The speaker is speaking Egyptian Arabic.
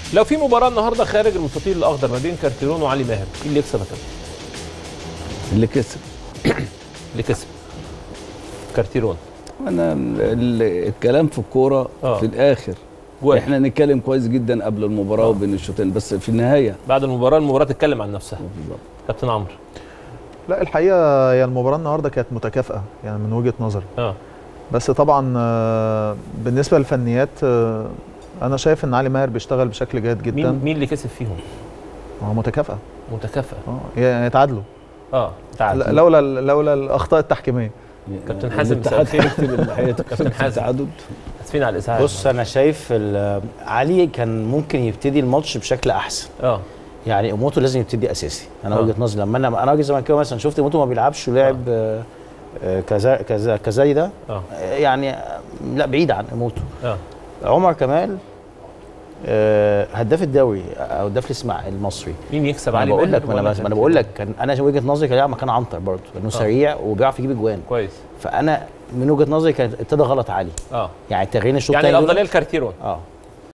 لو في مباراه النهارده خارج المستطيل الاخضر ما بين كارتيرون وعلي ماهر مين اللي يكسب يا كابتن؟ اللي كسب اللي كسب كارتيرون انا ال- ال- الكلام في الكوره آه. في الاخر جوال. احنا نتكلم كويس جدا قبل المباراه آه. وبين الشوطين بس في النهايه بعد المباراه المباراه تتكلم عن نفسها بالظبط كابتن عمرو لا الحقيقه هي المباراه النهارده كانت متكافئه يعني من وجهه نظري اه بس طبعا آه، بالنسبه للفنيات آه، انا شايف ان علي ماهر بيشتغل بشكل جيد جدا مين مين اللي كسب فيهم؟ هو متكافئه متكافئه اه يعني يتعادلوا اه تعال لا- لولا لولا الاخطاء التحكيميه كابتن حازم مساء الاتحاد الخير. هيكتب الحقيقه كابتن حازم. تعادل اسفين على الاسعاف بص انا شايف ال- علي كان ممكن يبتدي الماتش بشكل احسن اه يعني اموتو لازم يبتدي اساسي انا آه. وجهه نظري لما انا انا راجل زملكاوي مثلا شفت اموتو ما بيلعبش ولعب آه. آه، كذا كذا كزي ده اه آه، يعني آه، لا بعيد عن اموتو اه عمر كمال آه، هداف الدوري او هداف الاسماع المصري مين يكسب انا علي بقول ماهر لك ما انا ولا بس- ما انا بقول لك كان انا وجهه نظري كان يلعب مكان عنتر برضه لانه سريع وبيعرف يجيب اجوان كويس فانا من وجهه نظري كان ابتدى غلط علي اه يعني تغيير الشوط يعني التاني دول- الافضليه لكارتيرون اه